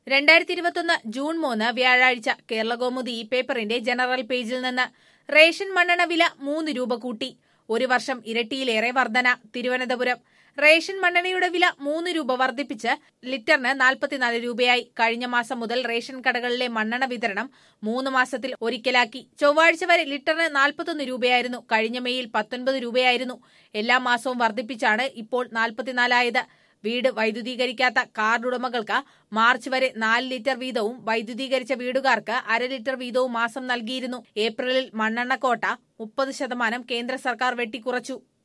രണ്ടായിരത്തി ഇരുപത്തൊന്ന് ജൂൺ മൂന്ന് വ്യാഴാഴ്ച കേരളകൗമുദി ഈ പേപ്പറിന്റെ ജനറൽ പേജിൽ നിന്ന് റേഷൻ മണ്ണെണ്ണ വില മൂന്ന് രൂപ കൂട്ടി ഒരു വർഷം ഇരട്ടിയിലേറെ വർധന തിരുവനന്തപുരം റേഷൻ മണ്ണെണ്ണയുടെ വില മൂന്ന് രൂപ വർദ്ധിപ്പിച്ച് ലിറ്ററിന് നാൽപ്പത്തിനാല് രൂപയായി കഴിഞ്ഞ മാസം മുതൽ റേഷൻ കടകളിലെ മണ്ണെണ്ണ വിതരണം മൂന്ന് മാസത്തിൽ ഒരിക്കലാക്കി ചൊവ്വാഴ്ച വരെ ലിറ്ററിന് നാൽപ്പത്തൊന്ന് രൂപയായിരുന്നു കഴിഞ്ഞ മെയ്യിൽ പത്തൊൻപത് രൂപയായിരുന്നു എല്ലാ മാസവും വർദ്ധിപ്പിച്ചാണ് ഇപ്പോൾ നാൽപ്പത്തിനാലായത് വീട് വൈദ്യുതീകരിക്കാത്ത കാർഡ് ഉടമകൾക്ക് മാർച്ച് വരെ നാല് ലിറ്റർ വീതവും വൈദ്യുതീകരിച്ച വീടുകാർക്ക് അര ലിറ്റർ വീതവും മാസം നൽകിയിരുന്നു ഏപ്രിലിൽ മണ്ണെണ്ണ കോട്ട മുപ്പത് ശതമാനം കേന്ദ്ര സർക്കാർ വെട്ടിക്കുറച്ചു